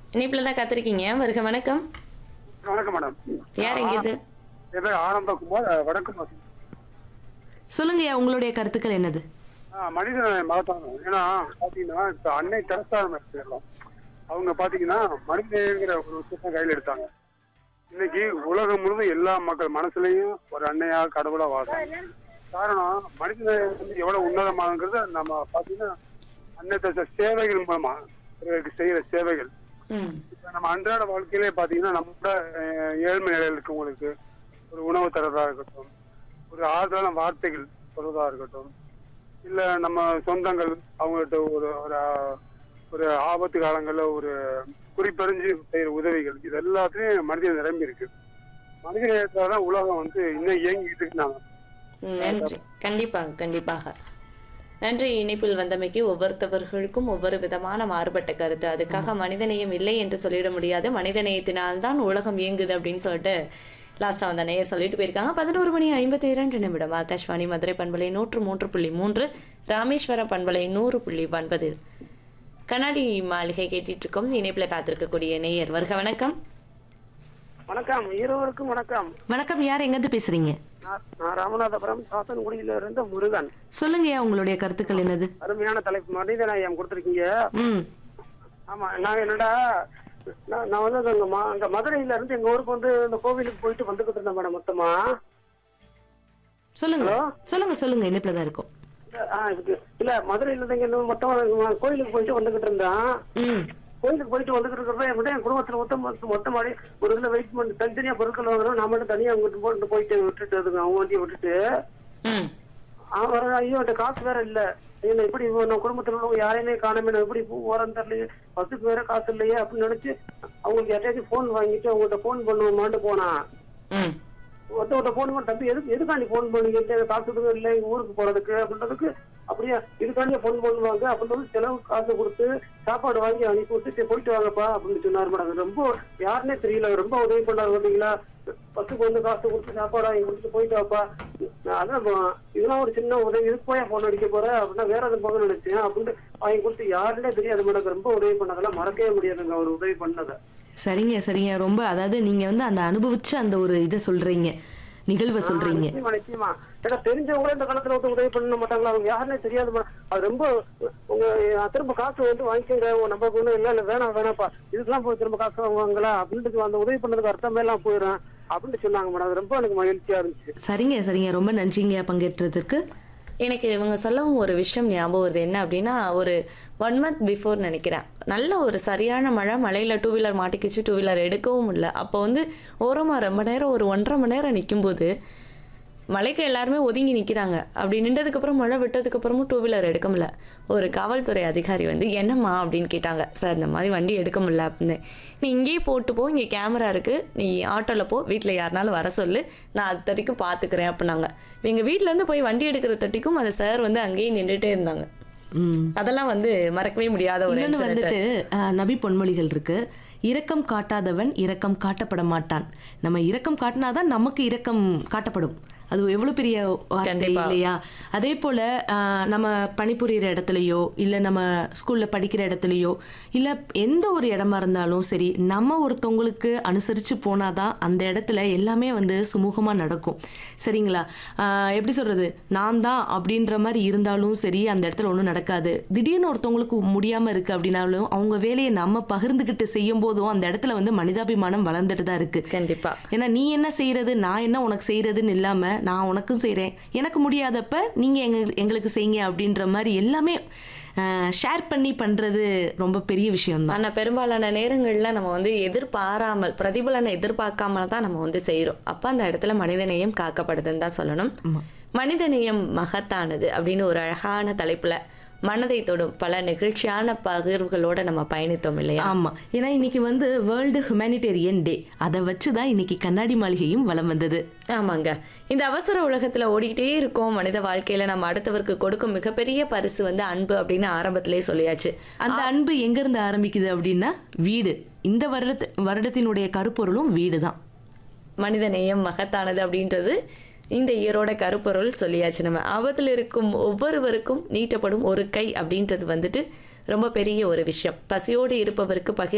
இணைப்புல தான் காத்திருக்கீங்க வருக வணக்கம் வணக்கம் மேடம் யார் எங்கிருந்து என் பேர் ஆனந்தகுமார் அஹ், வடக்கு மாசம் சொல்லுங்கய்யா உங்களுடைய கருத்துக்கள் என்னது மனித மகத்தாங்க ஏன்னா பாத்தீங்கன்னா இப்ப அன்னை தெரசா பேரலாம் அவங்க பாத்தீங்கன்னா மனிதங்கிற ஒரு விஷயத்தை கையில் எடுத்தாங்க இன்னைக்கு உலகம் முழுவதும் எல்லா மக்கள் மனசுலயும் ஒரு அன்னையா கடவுளா வாழ்றாங்க காரணம் மனித வந்து எவ்வளவு உன்னதமானங்கிறத நம்ம பாத்தீங்கன்னா அன்னை தெரசா சேவைகள் மூலமா பிறருக்கு செய்யற சேவைகள் ம் இப்ப நம்ம அன்றாட வாழ்க்கையிலே பாத்தீங்கன்னா நம்மளோட அஹ், ஏழ்மை நிலையில் இருக்கவங்களுக்கு ஒரு உணவு தரதா இருக்கட்டும் ஒரு ஆறுதலான வார்த்தைகள் சொல்றதா இருக்கட்டும் இல்ல நம்ம சொந்தங்கள் அவங்ககிட்ட ஒரு ஒரு ஆஹ், ஒரு ஆபத்து காலங்கள்ல ஒரு குறிப்பறிஞ்சு செய்யற உதவிகள் இது எல்லாத்துலயும் மனிதன் நிரம்பி இருக்கு மனித நேரத்துல தான் உலகம் வந்து இன்னும் இயங்கிட்டு இருந்தாங்க ம், நன்றி கண்டிப்பாக கண்டிப்பாக நன்றி இணைப்பில் வந்தமைக்கு ஒவ்வொருத்தவர்களுக்கும் ஒவ்வொரு விதமான மாறுபட்ட கருத்து அதுக்காக மனிதநேயம் இல்லை என்று சொல்லிட முடியாது மனிதநேயத்தினால்தான் உலகம் இயங்குது அப்படின்னு சொல்லிட்டு லாஸ்டா வந்த நேயர் சொல்லிட்டு போயிருக்காங்க பதினோரு மணி ஐம்பத்தி இரண்டு நிமிடம் ஆகாஷ்வாணி மதுரை பண்பலை நூற்று மூன்று புள்ளி மூன்று ராமேஸ்வரம் பண்பலை நூறு புள்ளி ஒன்பதில் கண்ணாடி மாளிகை கேட்டுட்டு இருக்கோம் இணைப்புல காத்திருக்கக்கூடிய நேயர் வருக வணக்கம் வணக்கம் இருவருக்கும் வணக்கம் வணக்கம் யார் எங்கிருந்து பேசுறீங்க நான் நான் ராமநாதபுரம் சாத்தன்குடியில இருந்து முருகன் சொல்லுங்கய்யா உங்களுடைய கருத்துக்கள் என்னது அருமையான தலைப்பு மனித நேயம் கொடுத்துருக்கீங்க ம் ஆமா நான் என்னடா நான் நான் வந்து அங்க ம- அங்க மதுரையில இருந்து எங்க ஊருக்கு வந்து இந்த கோவிலுக்கு போயிட்டு வந்துகிட்டு இருந்தேன் மேடம் மொத்தமா சொல்லுங்க ஹலோ? சொல்லுங்க சொல்லுங்க இணைப்புல தான் இருக்கும் ஆ இதுக்கு இல்ல மதுரையில இருந்து இங்க மொத்தம் கோயிலுக்கு போயிட்டு வந்துகிட்டு இருந்தேன் ம் கோயிலுக்கு போயிட்டு வந்துகிட்டு இருக்கிறப்ப என் கூட என் குடும்பத்துல மொத்தம் மொத்தம் மொத்தமாடி ஒரு இதுல வெயிட் பண்ணி தனித்தனியா பொருட்கள் வாங்குறோம் நான் மட்டும் தனியா அங்கிட்டு போட்டு போயிட்டு விட்டுட்டு அதுங்க அவங்க வண்டியை விட்டுட்டு ம் அவன் ஐயோ என்கிட்ட காசு வேற இல்ல என்ன இப்படி நம்ம குடும்பத்துல உள்ளவங்க யாரையுமே காணாம நான் எப்படி ஓரம் தரலையே பஸ்ஸுக்கு வேற காசு இல்லையே அப்படின்னு நினைச்சு அவங்களுக்கு யார்ட்டாச்சும் போன் வாங்கிட்டு அவங்கள்ட்ட போன் பண்ணுவோமான்ட்டு போனான் ம் ஒருத்தவங்க போன் பண்ண தம்பி எதுக்கு எதுக்காண்டி போன் பண்ணீங்க காசு கொடுங்க இல்ல எங்க ஊருக்கு போறதுக்கு அப்படின்றதுக்கு அப்படியே இதுக்காண்டியே போன் பண்ணுவாங்க அப்படின்னு செலவு காசு கொடுத்து சாப்பாடு வாங்கி அனுப்பி விட்டு "சரி, போயிட்டு வாங்கப்பா அப்படின்னு சொன்னாரு மேடம் ரொம்ப யாருன்னே தெரியல ரொம்ப உதவி பண்ணாரு பாத்தீங்களா பஸ்ஸுக்கு வந்து காசு கொடுத்து சாப்பாடு வாங்கி கொடுத்து போயிட்டு வாப்பா நான் அதான் ப- இதெல்லாம் ஒரு சின்ன உதவி இதுக்கு போய் போன் அடிக்க போற அப்படின்னா வேற எதுவும் போக நினைச்சேன் அப்படின்னு வாங்கி கொடுத்து யாருன்னே தெரியாது மேடம் ரொம்ப உதவி பண்ணதெல்லாம் மறக்கவே முடியாதுங்க அவர் உதவி பண்ணதை சரிங்க சரிங்க ரொம்ப அதாவது நீங்க வந்து அந்த அனுபவிச்சு அந்த ஒரு இதை சொல்றீங்க நிகழ்வை சொல்றீங்க நிச்சயமா நிச்சயமா ஏன்னா தெரிஞ்சவங்களே இந்த காலத்துல வந்து உதவி பண்ண மாட்டாங்களா அவங்க யாருன்னே தெரியாது மேடம். அது ரொம்ப உங்க அஹ், திரும்ப காசு வந்து வாங்கிக்கோங்க உங்க நம்ம ஒண்ணும் இல்ல இல்ல வேணாம் வேணாம்ப்பா இதுக்கெல்லாம் போய் திரும்ப காசு வாங்குவாங்களா அப்படின்ட்டு அந்த உதவி பண்ணதுக்கு அர்த்தமே எல்லாம் போயிடும் அப்படின்னு சொன்னாங்க மேடம் அது ரொம்ப எனக்கு மகிழ்ச்சியா இருந்துச்சு சரிங்க சரிங்க ரொம்ப நன்றிங்க பங்கேற்றதுக்கு எனக்கு இவங்க சொல்லவும் ஒரு விஷயம் ஞாபகம் வருது என்ன அப்படின்னா ஒரு ஒன் மந்த் பிஃபோர் நினைக்கிறேன் நல்ல ஒரு சரியான மழை மழையில் டூ வீலர் மாட்டிக்கிச்சு டூ வீலர் எடுக்கவும் இல்லை அப்போ வந்து ஓரமாக ரொம்ப நேரம் ஒரு ஒன்றரை மணி நேரம் நிக்கும்போது மழைக்கு எல்லாருமே ஒதுங்கி நிற்கிறாங்க அப்படி நின்றதுக்கப்புறம் மழை விட்டதுக்கப்புறமும் டூ வீலர் எடுக்க முடியல ஒரு காவல்துறை அதிகாரி வந்து என்னம்மா அப்படின்னு கேட்டாங்க சார் இந்த மாதிரி வண்டி எடுக்க முடியல அப்படின்னு நீ இங்கேயே போட்டு போ இங்கே கேமரா இருக்குது நீ ஆட்டோவில் போ வீட்டில் யாருனாலும் வர சொல்லு நான் அது தட்டிக்கும் பார்த்துக்கிறேன் அப்படின்னாங்க எங்கள் வீட்டிலேருந்து போய் வண்டி எடுக்கிற தட்டிக்கும் அந்த சார் வந்து அங்கேயே நின்றுட்டே இருந்தாங்க ம் அதெல்லாம் வந்து மறக்கவே முடியாத ஒரு இன்னொன்னு incident. வந்துட்டு அஹ், நபி பொன்மொழிகள் இருக்கு இரக்கம் காட்டாதவன் இரக்கம் காட்டப்பட மாட்டான் நம்ம இரக்கம் காட்டினாதான் நமக்கு இரக்கம் காட்டப்படும் அது எவ்வளவு பெரிய வார்த்தை கண்டிப்பா. இல்லையா அதே போல அஹ், நம்ம பணிபுரியிற இடத்துலயோ இல்ல நம்ம ஸ்கூல்ல படிக்கிற இடத்துலயோ இல்ல எந்த ஒரு இடமா இருந்தாலும் சரி நம்ம ஒருத்தவங்களுக்கு அனுசரிச்சு போனாதான் அந்த இடத்துல எல்லாமே வந்து சுமூகமா நடக்கும் சரிங்களா அஹ், எப்படி சொல்றது நான் தான் அப்படின்ற மாதிரி இருந்தாலும் சரி அந்த இடத்துல ஒன்றும் நடக்காது திடீர்னு ஒருத்தவங்களுக்கு முடியாம இருக்கு அப்படின்னாலும் அவங்க வேலையை நம்ம பகிர்ந்துகிட்டு செய்யும் போதும் அந்த இடத்துல வந்து மனிதாபிமானம் வளர்ந்துட்டு தான் இருக்கு கண்டிப்பா ஏன்னா நீ என்ன செய்யறது நான் என்ன உனக்கு செய்யறதுன்னு இல்லாம நான் உனக்கும் செய்றேன் எனக்கு முடியாதப்ப நீங்க எங்க எங்களுக்கு செய்யுங்க அப்படின்ற மாதிரி எல்லாமே ஷேர் பண்ணி பண்றது ரொம்ப பெரிய விஷயம் தான் ஆனா பெரும்பாலான நேரங்கள்ல நம்ம வந்து எதிர்பாராமல் பிரதிபலனை எதிர்பார்க்காம தான் நம்ம வந்து செய்றோம் அப்ப அந்த இடத்துல மனிதநேயம் காக்கப்படுதுன்னு தான் சொல்லணும் மனிதநேயம் மகத்தானது அப்படின்னு ஒரு அழகான தலைப்புல மனதை தொடும் பல நெகிழ்ச்சியான பகிர்வுகளோட நம்ம பயணித்தோம் இல்லையா ஆமா ஏன்னா இன்னைக்கு வந்து வேர்ல்டு ஹியூமனிடேரியன் டே அதை வச்சு தான் இன்னைக்கு கண்ணாடி மாளிகையும் வலம் வந்தது ஆமாங்க இந்த அவசர உலகத்துல ஓடிக்கிட்டே இருக்கோம் மனித வாழ்க்கையில நம்ம அடுத்தவருக்கு கொடுக்கும் மிகப்பெரிய பரிசு வந்து அன்பு அப்படின்னு ஆரம்பத்திலே சொல்லியாச்சு அந்த அன்பு எங்க இருந்து ஆரம்பிக்குது அப்படின்னா வீடு இந்த வருடத்து வருடத்தினுடைய கருப்பொருளும் வீடு தான் மனித நேயம் மகத்தானது அப்படின்றது இந்த இயரோட கருப்பொருள் சொல்லியாச்சு நம்ம ஆபத்தில் இருக்கும் ஒவ்வொருவருக்கும் நீட்டப்படும் ஒரு கை அப்படின்றது வந்துட்டு ரொம்ப பெரிய ஒரு விஷயம் பசியோடு இருப்பவருக்கு பகிர்